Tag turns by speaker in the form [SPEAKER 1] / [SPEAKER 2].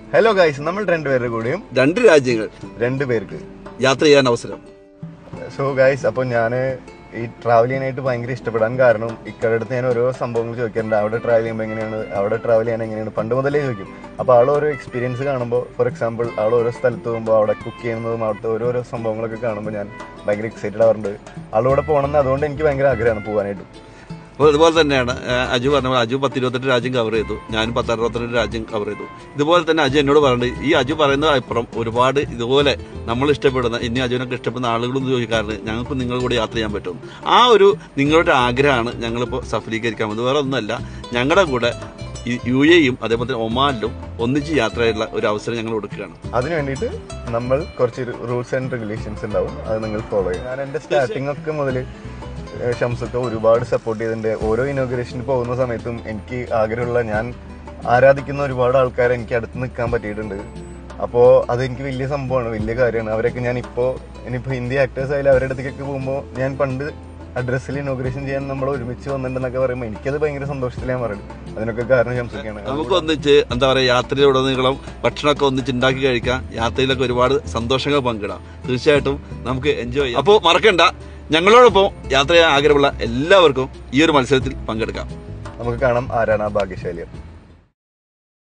[SPEAKER 1] hello guys നമ്മൾ രണ്ടുപേരുടെ കൂടെയും
[SPEAKER 2] രണ്ട് രാജ്യങ്ങൾ
[SPEAKER 1] രണ്ടു പേർക്ക്
[SPEAKER 2] യാത്ര ചെയ്യാൻ അവസരം
[SPEAKER 1] സോ ഗൈസ് അപ്പോൾ ഞാൻ ഈ ട്രാവൽ ചെയ്യാനായിട്ട് ഭയങ്കര ഇഷ്ടപ്പെടാൻ കാരണം ഇക്കടെ അടുത്ത് ഞാൻ ഓരോ സംഭവങ്ങൾ ചോദിക്കാറുണ്ട് അവിടെ ട്രാവൽ ചെയ്യുമ്പോൾ എങ്ങനെയാണ് അവിടെ ട്രാവൽ ചെയ്യാൻ എങ്ങനെയാണ് പണ്ട് മുതലേ ചോദിക്കും അപ്പോൾ ആൾ ഓരോ എക്സ്പീരിയൻസ് കാണുമ്പോൾ ഫോർ എക്സാമ്പിൾ ആൾ ഓരോ സ്ഥലത്ത് പോകുമ്പോൾ അവിടെ കുക്ക് ചെയ്യുന്നതും അവിടുത്തെ ഓരോരോ സംഭവങ്ങളൊക്കെ കാണുമ്പോൾ ഞാൻ ഭയങ്കര എക്സൈറ്റഡ് ആവാറുണ്ട് ആളോടെ പോകണമെന്ന് അതുകൊണ്ട് എനിക്ക് ഭയങ്കര ആഗ്രഹമാണ് പോകാനായിട്ട്
[SPEAKER 2] അപ്പോൾ അതുപോലെ തന്നെയാണ് ആ, അജു പറഞ്ഞ പോലെ അജു പത്ത് ഇരുപത്തെട്ട് രാജ്യം കവർ ചെയ്തു ഞാനും പത്ത് അറുപത്തിരണ്ട് രാജ്യം കവർ ചെയ്തു ഇതുപോലെ തന്നെ അജു എന്നോട് പറയുന്നത് ഈ അജു പറയുന്ന അപ്പുറം ഒരുപാട് ഇതുപോലെ നമ്മൾ ഇഷ്ടപ്പെടുന്ന ഇനി അജുവിനൊക്കെ ഇഷ്ടപ്പെടുന്ന ആളുകളൊന്നും ചോദിക്കാറുണ്ട് ഞങ്ങൾക്ക് നിങ്ങളുടെ കൂടെ യാത്ര ചെയ്യാൻ പറ്റും ആ ഒരു നിങ്ങളുടെ ആഗ്രഹമാണ് ഞങ്ങളിപ്പോൾ സഫലീകരിക്കാൻ പോകുന്നത് വേറെ ഒന്നുമല്ല ഞങ്ങളുടെ കൂടെ ഈ യു എയും അതേപോലെ തന്നെ ഒമാനിലും ഒന്നിച്ച് യാത്രയുള്ള ഒരു അവസരം ഞങ്ങൾ കൊടുക്കുകയാണ്
[SPEAKER 1] അതിന് വേണ്ടിയിട്ട് നമ്മൾ കുറച്ച് റൂൾസ് ആൻഡ് റെഗുലേഷൻസ് ഉണ്ടാവും അത് നിങ്ങൾ ഫോളോ ചെയ്യും ഞാൻ എൻ്റെ സ്റ്റാർട്ടിംഗ് ഒക്കെ മുതൽ ഷംസൊക്കെ ഒരുപാട് സപ്പോർട്ട് ചെയ്തിട്ടുണ്ട് ഓരോ ഇനോഗ്രേഷന് പോകുന്ന സമയത്തും എനിക്ക് ആഗ്രഹമുള്ള ഞാൻ ആരാധിക്കുന്ന ഒരുപാട് ആൾക്കാരെ എനിക്ക് അടുത്ത് നിൽക്കാൻ പറ്റിയിട്ടുണ്ട് അപ്പോൾ അതെനിക്ക് വലിയ സംഭവമാണ് വലിയ കാര്യമാണ് അവരൊക്കെ ഞാൻ ഇപ്പോൾ ഇനിയിപ്പോൾ ഹിന്ദി ആക്ടേഴ്സ് ആയാലും അവരുടെ അടുത്തേക്കൊക്കെ പോകുമ്പോൾ ഞാൻ പണ്ട് അഡ്രസ്സിൽ ഇനോഗ്രേഷൻ ചെയ്യാൻ നമ്മൾ ഒരുമിച്ച് വന്നിട്ടുണ്ടെന്നൊക്കെ പറയുമ്പോൾ എനിക്കത് ഭയങ്കര സന്തോഷത്തിൽ ഞാൻ പറയുന്നത് അതിനൊക്കെ കാരണം ഷംസൊക്കെയാണ്
[SPEAKER 2] നമുക്ക് ഒന്നിച്ച് എന്താ പറയുക യാത്രയിലുടനീളം ഭക്ഷണമൊക്കെ ഒന്നിച്ച് ഉണ്ടാക്കി കഴിക്കാം യാത്രയിലൊക്കെ ഒരുപാട് സന്തോഷങ്ങൾ പങ്കിടാം തീർച്ചയായിട്ടും നമുക്ക് എൻജോയ് ചെയ്യാം അപ്പോൾ മറക്കണ്ട ഞങ്ങളോടൊപ്പം യാത്ര ചെയ്യാൻ ആഗ്രഹമുള്ള എല്ലാവർക്കും ഈ ഒരു മത്സരത്തിൽ പങ്കെടുക്കാം
[SPEAKER 1] നമുക്ക് കാണാം ആരാണ് ആ ഭാഗ്യശാലിയം